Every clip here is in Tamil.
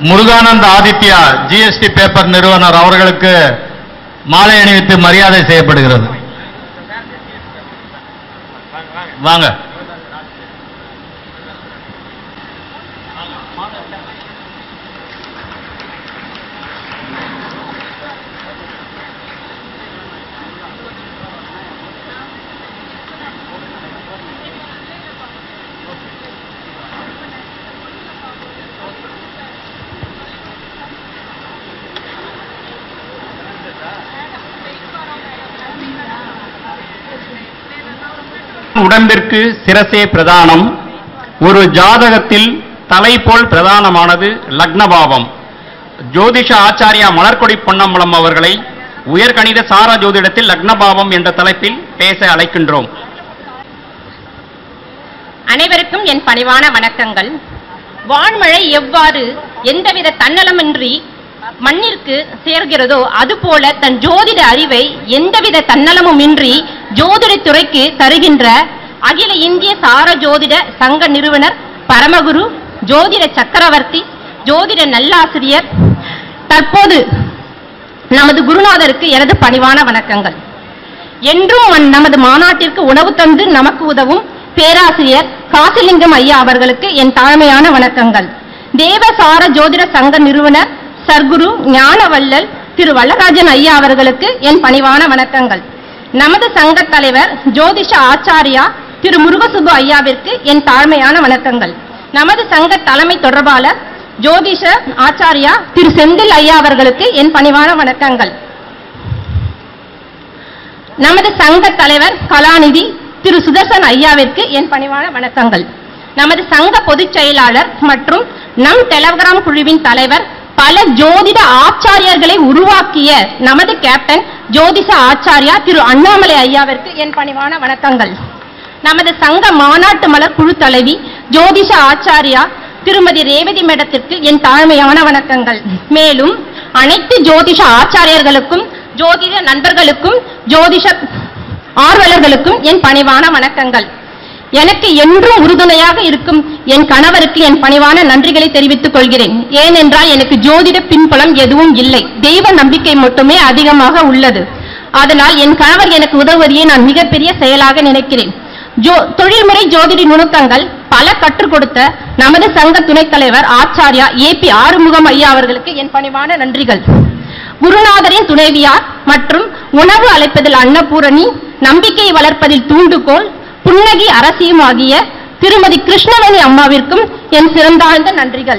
முருகானந்த் ஆதித்யா ஜிஎஸ்டி பேப்பர் நிறுவனர் அவர்களுக்கு மாலை அணிவித்து மரியாதை செய்யப்படுகிறது வாங்க உடம்பிற்கு சிரசே பிரதானம் ஒரு ஜாதகத்தில் தலை போல் பிரதானமானது லக்னபாவம் ஜோதிஷ ஆச்சாரியா மலர்கொடி பொன்னம்பலம் அவர்களை உயர்கணித சார ஜோதிடத்தில் லக்னபாவம் என்ற தலைப்பில் பேச அழைக்கின்றோம் அனைவருக்கும் என் பணிவான வணக்கங்கள் வான்மழை எவ்வாறு எந்தவித தன்னலமின்றி மண்ணிற்கு சேர்கிறதோ அதுபோல தன் ஜோதிட அறிவை எந்தவித தன்னலமுமின்றி ஜோதிட துறைக்கு தருகின்ற அகில இந்திய சார ஜோதிட சங்க நிறுவனர் பரமகுரு ஜோதிட சக்கரவர்த்தி ஜோதிட நல்லாசிரியர் தற்போது நமது குருநாதருக்கு எனது பணிவான வணக்கங்கள் என்றும் மன் நமது மாநாட்டிற்கு உணவு தந்து நமக்கு உதவும் பேராசிரியர் காசிலிங்கம் ஐயா அவர்களுக்கு என் தாழ்மையான வணக்கங்கள் தேவசார ஜோதிட சங்க நிறுவனர் சர்க்குரு ஞானவல்லல் திரு வல்லராஜன் ஐயா அவர்களுக்கு என் பணிவான வணக்கங்கள் நமது சங்க தலைவர் ஜோதிஷ ஆச்சாரியா திரு முருகசுப்பு ஐயாவிற்கு என் தாழ்மையான வணக்கங்கள் நமது சங்க தலைமை தொடர்பாளர் ஜோதிஷ ஆச்சாரியா திரு செந்தில் ஐயா அவர்களுக்கு என் பணிவான வணக்கங்கள் நமது சங்க தலைவர் கலாநிதி திரு சுதர்சன் ஐயாவிற்கு என் பணிவான வணக்கங்கள் நமது சங்க பொதுச் செயலாளர் மற்றும் நம் டெலகிராம் குழுவின் தலைவர் பல ஜோதிட ஆச்சாரியர்களை உருவாக்கிய நமது கேப்டன் ஜோதிஷ ஆச்சாரியா திரு அண்ணாமலை ஐயாவிற்கு என் பணிவான வணக்கங்கள் நமது சங்க மாநாட்டு மலர் குழு தலைவி ஜோதிஷ ஆச்சாரியா திருமதி ரேவதி மேடத்திற்கு என் தாழ்மையான வணக்கங்கள் மேலும் அனைத்து ஜோதிஷ ஆச்சாரியர்களுக்கும் ஜோதிட நண்பர்களுக்கும் ஜோதிஷ ஆர்வலர்களுக்கும் என் பணிவான வணக்கங்கள் எனக்கு என்றும் உறுதுணையாக இருக்கும் என் கணவருக்கு என் பணிவான நன்றிகளை தெரிவித்துக் கொள்கிறேன் ஏனென்றால் எனக்கு ஜோதிட பின்புலம் எதுவும் இல்லை தெய்வ நம்பிக்கை மட்டுமே அதிகமாக உள்ளது அதனால் என் கணவர் எனக்கு உதவுவதையே நான் மிகப்பெரிய செயலாக நினைக்கிறேன் ஜோ தொழில்முறை ஜோதிட நுணுக்கங்கள் பல கற்றுக் கொடுத்த நமது சங்க துணைத் தலைவர் ஆச்சாரியா ஏ பி ஆறுமுகம் ஐயா அவர்களுக்கு என் பணிவான நன்றிகள் குருநாதரின் துணைவியார் மற்றும் உணவு அழைப்பதில் அன்னபூரணி நம்பிக்கை வளர்ப்பதில் தூண்டுகோல் புன்னகி அரசியுமாகிய திருமதி கிருஷ்ணவேணி அம்மாவிற்கும் என் சிறந்தாழ்ந்த நன்றிகள்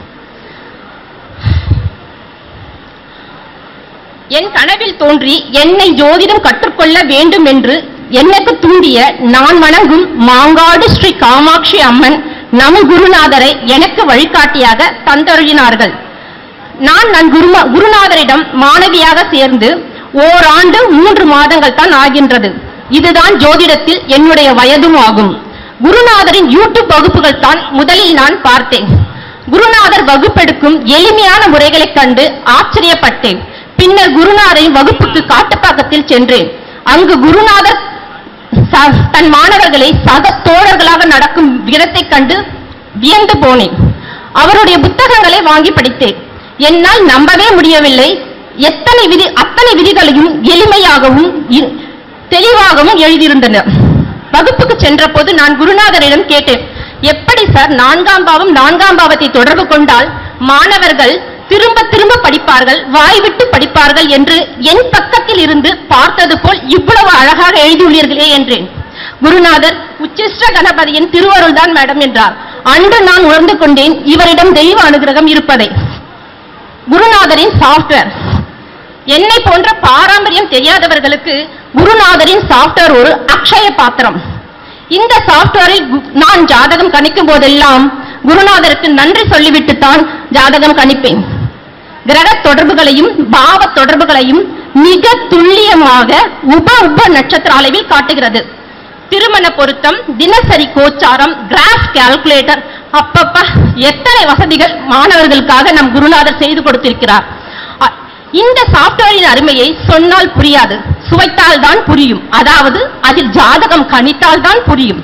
என் கனவில் தோன்றி என்னை ஜோதிடம் கற்றுக்கொள்ள வேண்டும் என்று எனக்கு தூண்டிய நான் வணங்கும் மாங்காடு ஸ்ரீ காமாட்சி அம்மன் நம் குருநாதரை எனக்கு வழிகாட்டியாக தந்தருளினார்கள் நான் நன் குருமா குருநாதரிடம் மாணவியாக சேர்ந்து ஓராண்டு மூன்று மாதங்கள் தான் ஆகின்றது இதுதான் ஜோதிடத்தில் என்னுடைய வயதும் ஆகும் குருநாதரின் யூடியூப் வகுப்புகள் தான் முதலில் நான் பார்த்தேன் குருநாதர் வகுப்பெடுக்கும் எளிமையான முறைகளைக் கண்டு ஆச்சரியப்பட்டேன் பின்னர் குருநாதரின் வகுப்புக்கு காட்டுப்பாக்கத்தில் சென்றேன் அங்கு குருநாதர் ச- தன் மாணவர்களை சக தோழர்களாக நடக்கும் விதத்தைக் கண்டு வியந்து போனேன் அவருடைய புத்தகங்களை வாங்கி படித்தேன் என்னால் நம்பவே முடியவில்லை எத்தனை விதி அத்தனை விதிகளையும் எளிமையாகவும் இ- தெளிவாகவும் எழுதியிருந்தன வகுப்புக்கு சென்றபோது நான் குருநாதரிடம் கேட்டேன் எப்படி சார் நான்காம் பாவம் நான்காம் பாவத்தை தொடர்பு கொண்டால் மாணவர்கள் திரும்ப திரும்ப படிப்பார்கள் வாய்விட்டு படிப்பார்கள் என்று என் பக்கத்தில் இருந்து பார்த்தது போல் இவ்வளவு அழகாக எழுதியுள்ளீர்களே என்றேன் குருநாதர் உச்சிஷ்ட கணபதியின் திருவருள் தான் மேடம் என்றார் அன்று நான் உணர்ந்து கொண்டேன் இவரிடம் தெய்வ அனுகிரகம் இருப்பதை குருநாதரின் சாஃப்ட்வேர் என்னை போன்ற பாரம்பரியம் தெரியாதவர்களுக்கு குருநாதரின் சாஃப்ட்வேர் ஒரு அக்ஷய பாத்திரம் இந்த சாஃப்ட்வேரில் கு- நான் ஜாதகம் கணிக்கும் போதெல்லாம் குருநாதருக்கு நன்றி சொல்லிவிட்டுத்தான் ஜாதகம் கணிப்பேன் கிரக தொடர்புகளையும் பாவ தொடர்புகளையும் மிக துல்லியமாக உப உப நட்சத்திர அளவில் காட்டுகிறது திருமண பொருத்தம் தினசரி கோச்சாரம் கிராஃப் கால்குலேட்டர் அப்பப்பா எத்தனை வசதிகள் மாணவர்களுக்காக நம் குருநாதர் செய்து கொடுத்திருக்கிறார் அ- இந்த சாப்ட்வேரின் அருமையை சொன்னால் புரியாது சுவைத்தால் தான் புரியும் அதாவது அதில் ஜாதகம் கணித்தால் தான் புரியும்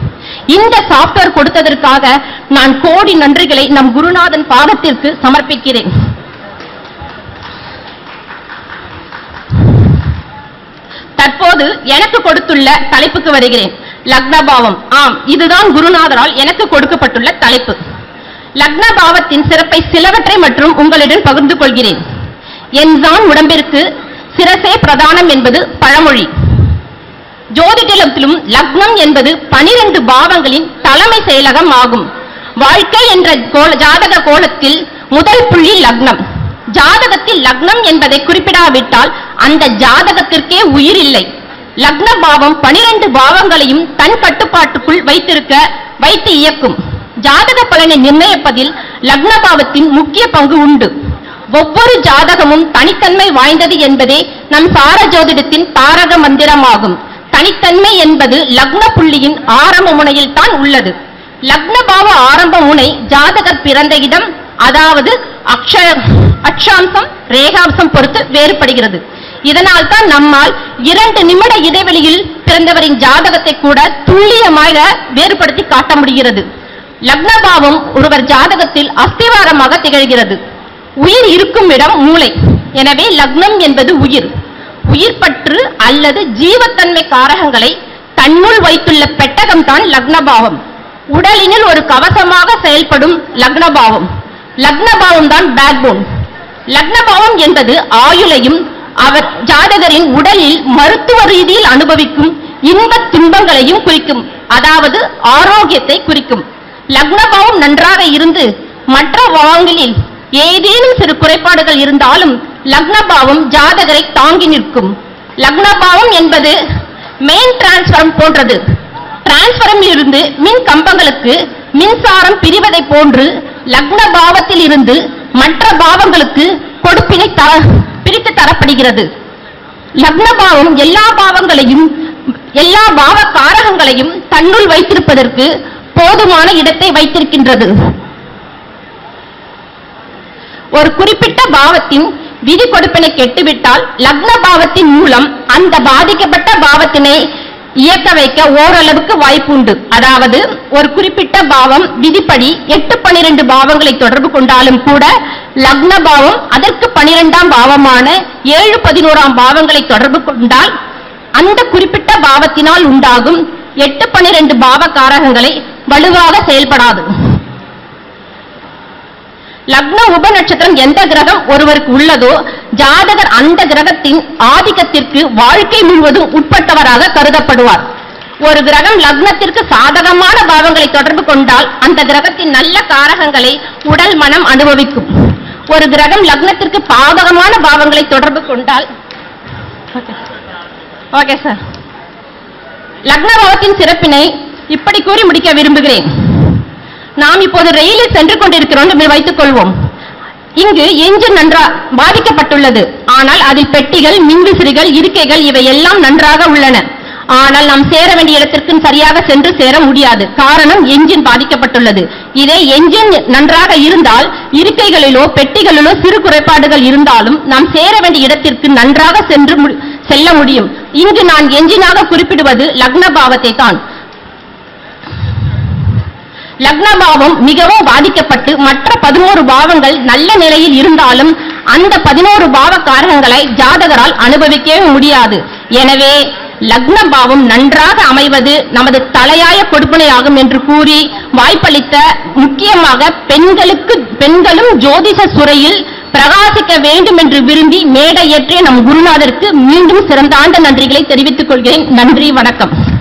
இந்த சாப்ட்வேர் கொடுத்ததற்காக நான் கோடி நன்றிகளை நம் குருநாதன் பாதத்திற்கு சமர்ப்பிக்கிறேன் தற்போது எனக்கு கொடுத்துள்ள தலைப்புக்கு வருகிறேன் லக்னபாவம் ஆம் இதுதான் குருநாதரால் எனக்கு கொடுக்கப்பட்டுள்ள தலைப்பு லக்னபாவத்தின் சிறப்பை சிலவற்றை மற்றும் உங்களிடம் பகிர்ந்து கொள்கிறேன் என்தான் உடம்பிற்கு சிரசே பிரதானம் என்பது பழமொழி ஜோதிடத்திலும் லக்னம் என்பது பனிரெண்டு பாவங்களின் தலைமை செயலகம் ஆகும் வாழ்க்கை என்ற கோல- ஜாதக கோலத்தில் முதல் புள்ளி லக்னம் ஜாதகத்தில் லக்னம் என்பதை குறிப்பிடாவிட்டால் அந்த ஜாதகத்திற்கே உயிர் இல்லை லக்ன பாவம் பனிரெண்டு பாவங்களையும் தன் கட்டுப்பாட்டுக்குள் வைத்திருக்க வைத்து இயக்கும் ஜாதக பலனை நிர்ணயிப்பதில் லக்ன பாவத்தின் முக்கிய பங்கு உண்டு ஒவ்வொரு ஜாதகமும் தனித்தன்மை வாய்ந்தது என்பதே நம் சார ஜோதிடத்தின் தாரக மந்திரமாகும் தனித்தன்மை என்பது லக்ன புள்ளியின் ஆரம்ப முனையில் தான் உள்ளது லக்னபாவ ஆரம்ப முனை ஜாதகர் பிறந்த இடம் அதாவது அக்ஷ அக்ஷாம்சம் ரேகாம்சம் பொறுத்து வேறுபடுகிறது இதனால் தான் நம்மால் இரண்டு நிமிட இடைவெளியில் பிறந்தவரின் ஜாதகத்தை கூட துல்லியமாக வேறுபடுத்தி காட்ட முடிகிறது லக்னபாவம் ஒருவர் ஜாதகத்தில் அஸ்திவாரமாக திகழ்கிறது உயிர் இருக்கும் இடம் மூளை எனவே லக்னம் என்பது உயிர் உயிர் பற்று அல்லது ஜீவத்தன்மை காரகங்களை தன்னுள் வைத்துள்ள பெட்டகம்தான் லக்னபாவம் உடலினில் ஒரு கவசமாக செயல்படும் லக்னபாவம் லக்னபாவம் தான் பேக்போன் லக்னபாவம் என்பது ஆயுளையும் அவர் ஜாதகரின் உடலில் மருத்துவ ரீதியில் அனுபவிக்கும் இன்பத் துன்பங்களையும் குறிக்கும் அதாவது ஆரோக்கியத்தை குறிக்கும் லக்னபாவம் நன்றாக இருந்து மற்ற பாவங்களில் ஏதேனும் சிறு குறைபாடுகள் இருந்தாலும் லக்னபாவம் ஜாதகரை தாங்கி நிற்கும் லக்னபாவம் என்பது மெயின் டிரான்ஸ்ஃபார்ம் போன்றது டிரான்ஸ்ஃபார்மில் இருந்து மின் கம்பங்களுக்கு மின்சாரம் பிரிவதை போன்று லக்ன பாவத்தில் இருந்து மற்ற பாவங்களுக்கு கொடுப்பினை தர பிரித்து தரப்படுகிறது லக்ன பாவம் எல்லா பாவங்களையும் எல்லா பாவ காரகங்களையும் தன்னுள் வைத்திருப்பதற்கு போதுமான இடத்தை வைத்திருக்கின்றது ஒரு குறிப்பிட்ட பாவத்தின் விதி கொடுப்பினை கெட்டுவிட்டால் லக்ன பாவத்தின் மூலம் அந்த பாதிக்கப்பட்ட பாவத்தினை இயக்க வைக்க ஓரளவுக்கு வாய்ப்புண்டு அதாவது ஒரு குறிப்பிட்ட பாவம் விதிப்படி எட்டு பனிரெண்டு பாவங்களை தொடர்பு கொண்டாலும் கூட லக்ன பாவம் அதற்கு பனிரெண்டாம் பாவமான ஏழு பதினோராம் பாவங்களை தொடர்பு கொண்டால் அந்த குறிப்பிட்ட பாவத்தினால் உண்டாகும் எட்டு பனிரெண்டு பாவ காரகங்களை வலுவாக செயல்படாது லக்ன உப நட்சத்திரம் எந்த கிரகம் ஒருவருக்கு உள்ளதோ ஜாதகர் அந்த கிரகத்தின் ஆதிக்கத்திற்கு வாழ்க்கை முழுவதும் உட்பட்டவராக கருதப்படுவார் ஒரு கிரகம் லக்னத்திற்கு சாதகமான பாவங்களை தொடர்பு கொண்டால் அந்த கிரகத்தின் நல்ல காரகங்களை உடல் மனம் அனுபவிக்கும் ஒரு கிரகம் லக்னத்திற்கு பாதகமான பாவங்களை தொடர்பு கொண்டால் ஓகே சார் லக்ன பாவத்தின் சிறப்பினை இப்படி கூறி முடிக்க விரும்புகிறேன் நாம் இப்போது ரயிலில் சென்று கொண்டிருக்கிறோம் என்று வைத்துக் கொள்வோம் இங்கு எஞ்சின் நன்றா பாதிக்கப்பட்டுள்ளது ஆனால் அதில் பெட்டிகள் மின்விசிறிகள் இருக்கைகள் இவை எல்லாம் நன்றாக உள்ளன ஆனால் நாம் சேர வேண்டிய இடத்திற்கு சரியாக சென்று சேர முடியாது காரணம் எஞ்சின் பாதிக்கப்பட்டுள்ளது இதே எஞ்சின் நன்றாக இருந்தால் இருக்கைகளிலோ பெட்டிகளிலோ சிறு குறைபாடுகள் இருந்தாலும் நாம் சேர வேண்டிய இடத்திற்கு நன்றாக சென்று மு- செல்ல முடியும் இங்கு நான் எஞ்சினாக குறிப்பிடுவது லக்ன பாவத்தை தான் லக்ன பாவம் மிகவும் பாதிக்கப்பட்டு மற்ற பதினோரு பாவங்கள் நல்ல நிலையில் இருந்தாலும் அந்த பதினோரு பாவ காரகங்களை ஜாதகரால் அனுபவிக்கவே முடியாது எனவே லக்ன பாவம் நன்றாக அமைவது நமது தலையாய கொடுப்பனையாகும் என்று கூறி வாய்ப்பளித்த முக்கியமாக பெண்களுக்கு பெண்களும் ஜோதிஷ சுரையில் பிரகாசிக்க வேண்டும் என்று விரும்பி மேடையேற்றிய நம் குருநாதருக்கு மீண்டும் சிறந்தாண்ட நன்றிகளை தெரிவித்துக் கொள்கிறேன் நன்றி வணக்கம்